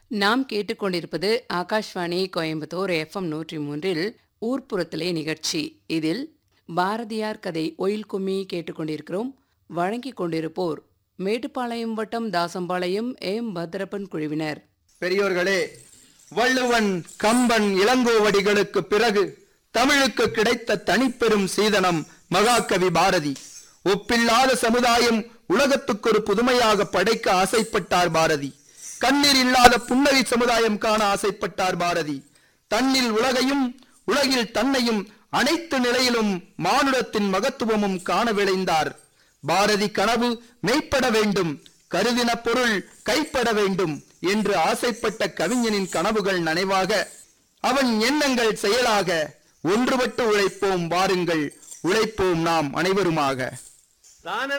நாம் கேட்டுக்கொண்டிருப்பது ஆகாஷ்வாணி கோயம்புத்தூர் எஃப்எம் நூற்றி மூன்றில் ஊர்ப்புறத்திலே நிகழ்ச்சி இதில் பாரதியார் கதை ஒயில் கும்மி கேட்டுக்கொண்டிருக்கிறோம் வழங்கிக் கொண்டிருப்போர் மேட்டுப்பாளையம் வட்டம் தாசம்பாளையம் எம் பத்ரப்பன் குழுவினர் பெரியோர்களே வள்ளுவன் கம்பன் இளங்கோவடிகளுக்கு பிறகு தமிழுக்கு கிடைத்த தனிப்பெரும் சீதனம் மகாகவி பாரதி ஒப்பில்லாத சமுதாயம் உலகத்துக்கு ஒரு புதுமையாக படைக்க ஆசைப்பட்டார் பாரதி கண்ணீர் இல்லாத புன்னகை சமுதாயம் காண ஆசைப்பட்டார் பாரதி தன்னில் உலகையும் உலகில் தன்னையும் அனைத்து நிலையிலும் மானுடத்தின் மகத்துவமும் காண விளைந்தார் பாரதி கனவு மெய்ப்பட வேண்டும் கருதின பொருள் கைப்பட வேண்டும் என்று ஆசைப்பட்ட கவிஞனின் கனவுகள் நனைவாக அவன் எண்ணங்கள் செயலாக ஒன்றுபட்டு உழைப்போம் வாருங்கள் உழைப்போம் நாம் அனைவருமாக தான